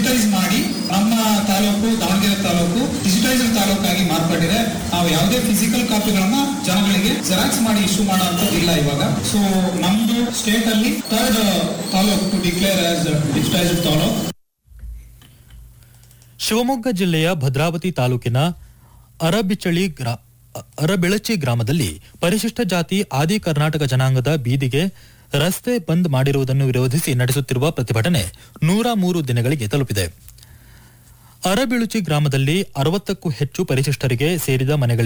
digitise ಮಾಡಿ ನಮ್ಮ taluk Davanagere taluk digitised ತಾಲೂಕಾಗಿ ಮಾರ್ಪಟ್ಟಿದೆ ನಾವು ಯಾವುದೇ ಫಿಸಿಕಲ್ ಕಾಪಿಗಳನ್ನ ಜನಗಳಿಗೆ ಜೆರಾಕ್ಸ್ ಮಾಡಿ ಇಶ್ಯೂ ಮಾಡುವಂಥದ್ದು ಇಲ್ಲ ಇವಾಗ ಸೊ ನಮ್ದು ಸ್ಟೇಟ್ ಅಲ್ಲಿ third taluk to declare as digitised taluk Shivamogga ಜಿಲ್ಲೆಯ ಭದ್ರಾವತಿ ತಾಲೂಕಿನ ಅರಬಿಚಳಿ ಗ್ರಾ ಅರಬೆಳಚಿ ಗ್ರಾಮದಲ್ಲಿ ಪರಿಶಿಷ್ಟ ಜಾತಿ ಆದಿ ಕರ್ನಾಟಕ ಜನಾಂಗದ ಬೀದಿಗೆ ರಸ್ತೆ ಬಂದ್ ಮಾಡಿರುವುದನ್ನು ವಿರೋಧಿಸಿ ನಡೆಸುತ್ತಿರುವ ಪ್ರತಿಭಟನೆ ನೂರ ಮೂರು ದಿನಗಳಿಗೆ ತಲುಪಿದೆ ಅರಬಿಳುಚಿ ಗ್ರಾಮದಲ್ಲಿ ಅರವತ್ತಕ್ಕೂ ಹೆಚ್ಚು ಪರಿಶಿಷ್ಟರಿಗೆ ಸೇರಿದ ಮನೆಗಳಿಗೆ